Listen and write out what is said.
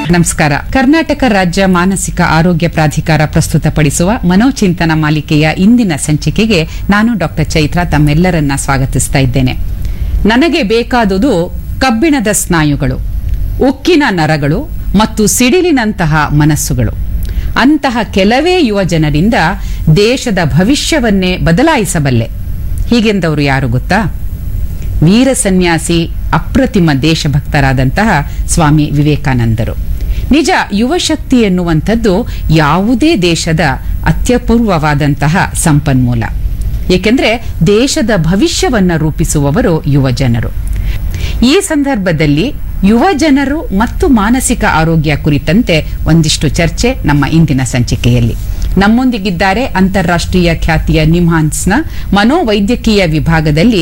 ನಮಸ್ಕಾರ ಕರ್ನಾಟಕ ರಾಜ್ಯ ಮಾನಸಿಕ ಆರೋಗ್ಯ ಪ್ರಾಧಿಕಾರ ಪ್ರಸ್ತುತಪಡಿಸುವ ಮನೋಚಿಂತನ ಮಾಲಿಕೆಯ ಇಂದಿನ ಸಂಚಿಕೆಗೆ ನಾನು ಡಾಕ್ಟರ್ ಚೈತ್ರ ತಮ್ಮೆಲ್ಲರನ್ನ ಸ್ವಾಗತಿಸ್ತಾ ಇದ್ದೇನೆ ನನಗೆ ಬೇಕಾದುದು ಕಬ್ಬಿಣದ ಸ್ನಾಯುಗಳು ಉಕ್ಕಿನ ನರಗಳು ಮತ್ತು ಸಿಡಿಲಿನಂತಹ ಮನಸ್ಸುಗಳು ಅಂತಹ ಕೆಲವೇ ಯುವ ಜನರಿಂದ ದೇಶದ ಭವಿಷ್ಯವನ್ನೇ ಬದಲಾಯಿಸಬಲ್ಲೆ ಹೀಗೆಂದವರು ಯಾರು ಗೊತ್ತಾ ವೀರ ಸನ್ಯಾಸಿ ಅಪ್ರತಿಮ ದೇಶಭಕ್ತರಾದಂತಹ ಸ್ವಾಮಿ ವಿವೇಕಾನಂದರು ನಿಜ ಯುವಶಕ್ತಿ ಎನ್ನುವಂಥದ್ದು ಯಾವುದೇ ದೇಶದ ಅತ್ಯಪೂರ್ವವಾದಂತಹ ಸಂಪನ್ಮೂಲ ಏಕೆಂದ್ರೆ ದೇಶದ ಭವಿಷ್ಯವನ್ನ ರೂಪಿಸುವವರು ಯುವ ಜನರು ಈ ಸಂದರ್ಭದಲ್ಲಿ ಯುವ ಜನರು ಮತ್ತು ಮಾನಸಿಕ ಆರೋಗ್ಯ ಕುರಿತಂತೆ ಒಂದಿಷ್ಟು ಚರ್ಚೆ ನಮ್ಮ ಇಂದಿನ ಸಂಚಿಕೆಯಲ್ಲಿ ನಮ್ಮೊಂದಿಗಿದ್ದಾರೆ ಅಂತಾರಾಷ್ಟ್ರೀಯ ಖ್ಯಾತಿಯ ನಿಮ್ಹಾನ್ಸ್ನ ಮನೋವೈದ್ಯಕೀಯ ವಿಭಾಗದಲ್ಲಿ